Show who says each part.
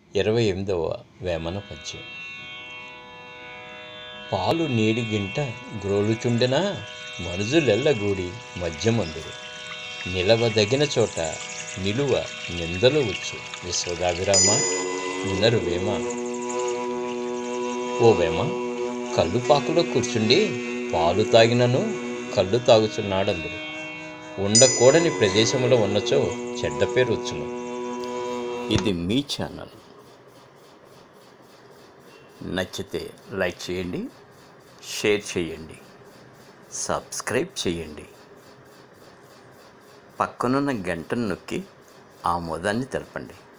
Speaker 1: ఇరవై ఎనిమిదవ వేమన పద్యం పాలు నీడి గింట గ్రోలుచుండెన మనుజులెల్లగూడి మధ్యమందురు నిలవదగిన చోట నిలువ నిందలు వచ్చు విశ్వదాభిరామ వినరు వేమ ఓ వేమ కళ్ళు పాకులో కూర్చుండి పాలు తాగినను కళ్ళు తాగుచున్నాడందరు ఉండకూడని ప్రదేశంలో ఉన్నచో చెడ్డ పేరు వచ్చును ఇది మీ ఛానల్ నచ్చితే లైక్ చేయండి షేర్ చేయండి సబ్స్క్రైబ్ చేయండి పక్కనున్న గంటను నొక్కి ఆమోదాన్ని తెలపండి